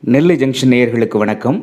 நெல்லை junction நேயர்களுக்கு வணக்கம்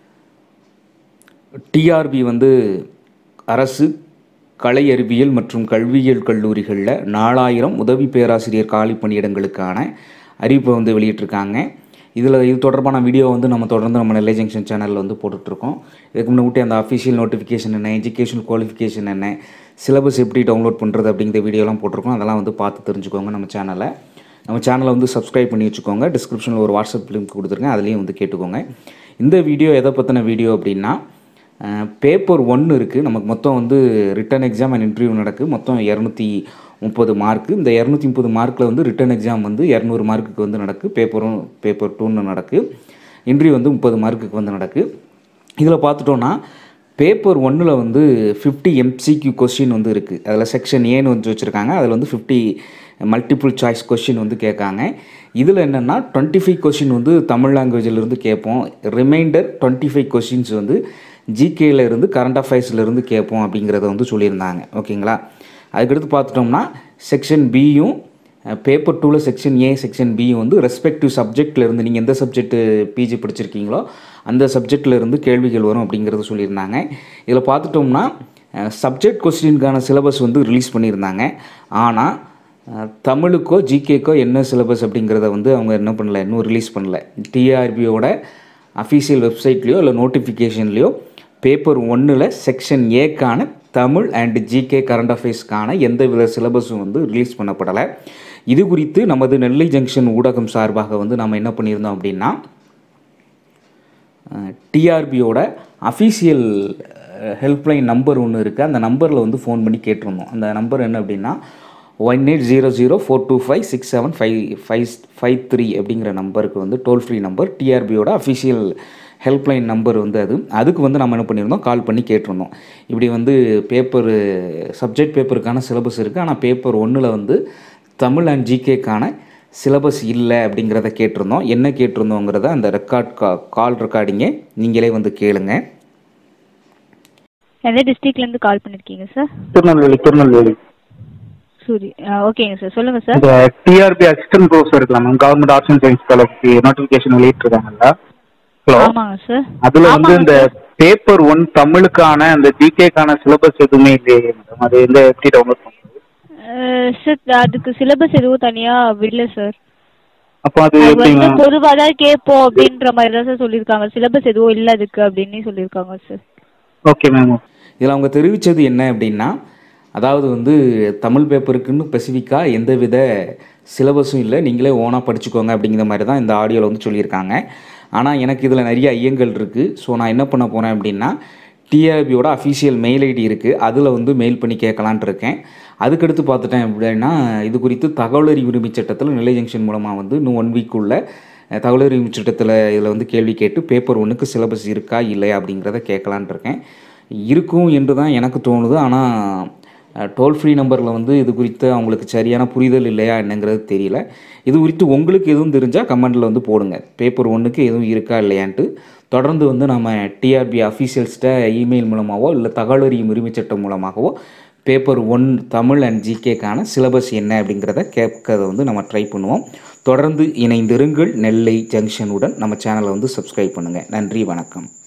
TRP வந்து அரசு கலை அறிவியல் மற்றும் கல்வியியல் கல்லூரிகளில் நாலாயிரம் உதவி பேராசிரியர் காலி பணியிடங்களுக்கான அறிவிப்பை வந்து வெளியிட்டிருக்காங்க இதில் இது தொடர்பான வீடியோ வந்து நம்ம தொடர்ந்து நம்ம நெல்லை ஜங்ஷன் சேனலில் வந்து போட்டுட்ருக்கோம் இதுக்கு முன்னாடி அந்த அஃபிஷியல் நோட்டிஃபிகேஷன் என்ன எஜுகேஷன் குவாலிஃபிகேஷன் என்ன சிலபஸ் எப்படி டவுன்லோட் பண்ணுறது அப்படிங்கிற வீடியோலாம் போட்டிருக்கோம் அதெல்லாம் வந்து பார்த்து தெரிஞ்சுக்கோங்க நம்ம சேனலை நம்ம சேனலை வந்து சப்ஸ்கிரைப் பண்ணி வச்சுக்கோங்க டிஸ்கிரிப்ஷனில் ஒரு வாட்ஸ்அப் லிங்க் கொடுத்துருக்கேன் அதுலேயும் வந்து கேட்டுக்கோங்க இந்த வீடியோ எதை பற்றின வீடியோ அப்படின்னா பேப்பர் ஒன்று இருக்குது நமக்கு மொத்தம் வந்து ரிட்டன் எக்ஸாம் அண்ட் இன்டர்வியூ நடக்குது மொத்தம் இரநூத்தி முப்பது மார்க்கு இந்த இரநூத்தி முப்பது மார்க்கில் வந்து ரிட்டன் எக்ஸாம் வந்து இரநூறு மார்க்குக்கு வந்து நடக்கு பேப்பரும் பேப்பர் டூன்னு நடக்கு இன்டர்வியூ வந்து முப்பது மார்க்குக்கு வந்து நடக்கு இதில் பார்த்துட்டோன்னா பேப்பர் ஒன்றில் வந்து ஃபிஃப்டி எம்சிக்யூ கொஸ்டின் வந்து இருக்குது அதில் செக்ஷன் ஏன்னு வந்து வச்சுருக்காங்க அதில் வந்து ஃபிஃப்டி மல்டிபிள் சாய்ஸ் கொஸ்டின் வந்து கேட்காங்க இதில் என்னென்னா டுவெண்ட்டி ஃபைவ் கொஸ்டின் வந்து தமிழ் லாங்குவேஜிலிருந்து கேட்போம் ரிமைண்டர் டுவெண்ட்டி ஃபைவ் கொஸ்டின்ஸ் வந்து ஜிகேல இருந்து கரண்ட் அஃபேர்ஸில் இருந்து கேட்போம் அப்படிங்கிறத வந்து சொல்லியிருந்தாங்க ஓகேங்களா அதுக்கடுத்து பார்த்துட்டோம்னா செக்ஷன் பியும் பேப்பர் டூவில் செக்ஷன் ஏ செக்ஷன் பி வந்து ரெஸ்பெக்டிவ் சப்ஜெக்டில் இருந்து நீங்கள் எந்த சப்ஜெக்ட்டு பிஜி படிச்சிருக்கீங்களோ அந்த சப்ஜெக்டில் இருந்து கேள்விகள் வரும் அப்படிங்கிறத சொல்லியிருந்தாங்க இதில் பார்த்துட்டோம்னா சப்ஜெக்ட் கொஸ்டினுக்கான சிலபஸ் வந்து ரிலீஸ் பண்ணியிருந்தாங்க ஆனால் தமிழுக்கோ ஜிகேக்கோ என்ன சிலபஸ் அப்படிங்கிறத வந்து அவங்க என்ன பண்ணல இன்னும் ரிலீஸ் பண்ணல டிஆர்பியோட அஃபீஷியல் வெப்சைட்லேயோ இல்லை நோட்டிஃபிகேஷன்லேயோ பேப்பர் ஒன்றில் செக்ஷன் ஏக்கான தமிழ் அண்ட் ஜிகே கரண்ட் அஃபேர்ஸ்க்கான எந்த வித சிலபஸும் வந்து ரிலீஸ் பண்ணப்படலை இது குறித்து நமது நெல்லை ஜங்ஷன் ஊடகம் சார்பாக வந்து நம்ம என்ன பண்ணியிருந்தோம் அப்படின்னா டிஆர்பியோட அஃபீஷியல் ஹெல்ப்லைன் நம்பர் ஒன்று இருக்குது அந்த நம்பரில் வந்து ஃபோன் பண்ணி கேட்டிருந்தோம் அந்த நம்பர் என்ன அப்படின்னா one eight zero zero four two five six seven five five five three அப்படிங்கிற நம்பருக்கு வந்து டோல் ஃப்ரீ நம்பர் டிஆர்பியோட அஃபிஷியல் ஹெல்ப்லைன் நம்பர் வந்து அது அதுக்கு வந்து நம்ம என்ன பண்ணியிருந்தோம் கால் பண்ணி கேட்டிருந்தோம் இப்படி வந்து பேப்பர் சப்ஜெக்ட் பேப்பருக்கான சிலபஸ் இருக்குது ஆனால் பேப்பர் ஒன்றில் வந்து தமிழ் அண்ட் ஜிகேக்கான சிலபஸ் இல்லை அப்படிங்கிறத கேட்டிருந்தோம் என்ன கேட்டிருந்தோங்கிறத அந்த ரெக்கார்ட் கா கால் ரெக்கார்டிங்கே நீங்களே வந்து கேளுங்க எந்த டிஸ்ட்ரிக்ட்லேருந்து கால் பண்ணியிருக்கீங்க சார் திருநெல்வேலி திருநெல்வேலி சூரி ஓகேங்க சார் சொல்லுங்கள் சார் இந்த டிஆர்பி அசிஸ்டன்ட் கோர்ஸ் இருக்கலாம் ma'am government arts and science college notification வெளியிட்டிருக்காங்கல்ல ஹலோ ஆமாங்க சார் அதுல வந்து ஆமாங்க இந்த பேப்பர் ஒன் தமிழுக்கான அந்த ஜிகேக்கான சிலபஸ் எதுவுமே இல்லையே மேடம் அது எந்த எப்படி டவுன்லோட் பண்ணுறது சார் அதுக்கு சிலபஸ் எதுவும் தனியாக விடல சார் அப்போ அது அது எப்படி வந்து மேம் பொதுவாக தான் கேட்போம் அப்படின்ற மாதிரி தான் சார் சொல்லியிருக்காங்க சிலபஸ் எதுவும் இல்லை அதுக்கு அப்படின்னு சொல்லியிருக்காங்க சார் ஓகே மேம் இதில் அவங்க தெரிவித்தது என்ன அப்படின்னா அதாவது வந்து தமிழ் பேப்பருக்குன்னு ஸ்பெசிஃபிக்காக எந்தவித சிலபஸும் இல்லை நீங்களே ஓனாக படிச்சுக்கோங்க அப்படிங்கிற மாதிரி தான் இந்த ஆடியோவில் வந்து சொல்லியிருக்காங்க ஆனால் எனக்கு இதில் நிறைய ஐயங்கள் இருக்குது ஸோ நான் என்ன பண்ண போகிறேன் அப்படின்னா டிஆர்பியோட அஃபிஷியல் மெயில் ஐடி இருக்குது அதில் வந்து மெயில் பண்ணி கேட்கலான்ட்டு இருக்கேன் அதுக்கடுத்து பார்த்துட்டேன் அப்படின்னா இது குறித்து தகவல் அறிவு உரிமை சட்டத்தில் நிலை ஜங்ஷன் மூலமாக வந்து இன்னும் ஒன் வீக்குள்ள தகவல் அறிவு சட்டத்தில் இதில் வந்து கேள்வி கேட்டு பேப்பர் ஒன்றுக்கு சிலபஸ் இருக்கா இல்லையா அப்படிங்கிறத கேட்கலான்ட்டு இருக்கேன் இருக்கும் என்று தான் எனக்கு தோணுது ஆனால் டோல் ஃப்ரீ நம்பரில் வந்து இது குறித்து அவங்களுக்கு சரியான புரிதல் இல்லையா என்னங்கிறது தெரியல இது குறித்து உங்களுக்கு எதுவும் தெரிஞ்சால் கமெண்டில் வந்து போடுங்க பேப்பர் ஒன்றுக்கு எதுவும் இருக்கா இல்லையான்ட்டு தொடர்ந்து வந்து நம்ம டிஆர்பி அஃபீஷியல்ஸ்கிட்ட இமெயில் மூலமாகவோ இல்லை தகவல் அறியும் உரிமை சட்டம் மூலமாகவோ பேப்பர் ஒன் தமிழ் அண்ட் ஜிகேக்கான சிலபஸ் என்ன அப்படிங்கிறத கேட்கறத வந்து நம்ம ட்ரை பண்ணுவோம் தொடர்ந்து இணைந்திருங்கள் நெல்லை ஜங்ஷனுடன் நம்ம சேனலை வந்து சப்ஸ்கிரைப் பண்ணுங்கள் நன்றி வணக்கம்